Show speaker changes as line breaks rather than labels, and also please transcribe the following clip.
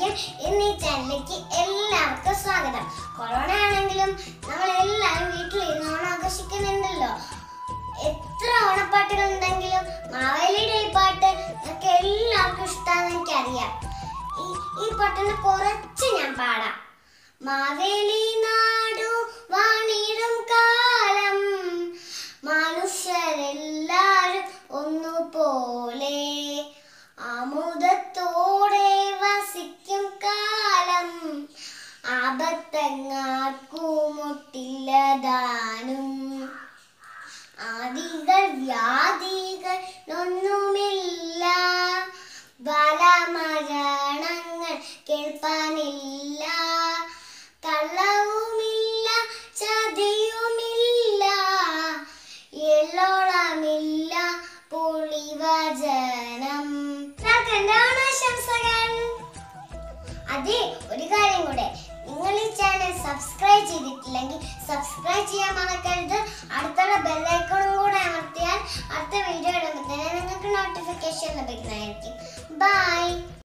ആയിരിക്കും ഇന്ന് ഈ ചാനലിലേക്ക് എല്ലാവർക്കും സ്വാഗതം കൊറോണ ആണെങ്കിലും നമ്മൾ എല്ലാവരും വീട്ടിലിരുന്ന് ഓണം ആഘോഷിക്കുന്നുണ്ടല്ലോ എത്ര ഓണപ്പാട്ടുകൾ ഉണ്ടെങ്കിലും മാവേലിയുടെ ഈ പാട്ട് നിങ്ങൾക്ക് എല്ലാവർക്കും ഇഷ്ടമാണെന്ന് എനിക്കറിയാം ഈ ഈ പാട്ടിന് കുറച്ച് ഞാൻ പാടാം മാവേലി നാടു വാണിടും കാലം മനുഷ്യരെല്ലാരും ഒന്നുപോലെ ആമുദത്തോടെ വസിക്കും കാലം ആപത്തങ്ങാർക്കുമൊട്ടില്ലതാനും ആദികൾ വ്യാധികൾ ഒന്നുമില്ല ബലമരണങ്ങൾ കേൾപ്പാനില്ല കള്ളവുമില്ല ചതിയുമില്ല എള്ളോളമില്ല പുളിവചനം എന്താണ് ആശംസകൾ അതെ ഒരു കാര്യം കൂടെ നിങ്ങൾ ഈ ചാനൽ സബ്സ്ക്രൈബ് ചെയ്തിട്ടില്ലെങ്കിൽ സബ്സ്ക്രൈബ് ചെയ്യാൻ മറക്കരുത് അടുത്തുള്ള ബെല്ലൈക്കണും കൂടെ അമർത്തിയാൽ അടുത്ത വീഡിയോ ഇടുമ്പോൾ തന്നെ നിങ്ങൾക്ക് നോട്ടിഫിക്കേഷൻ ലഭിക്കുന്നതായിരിക്കും ബൈ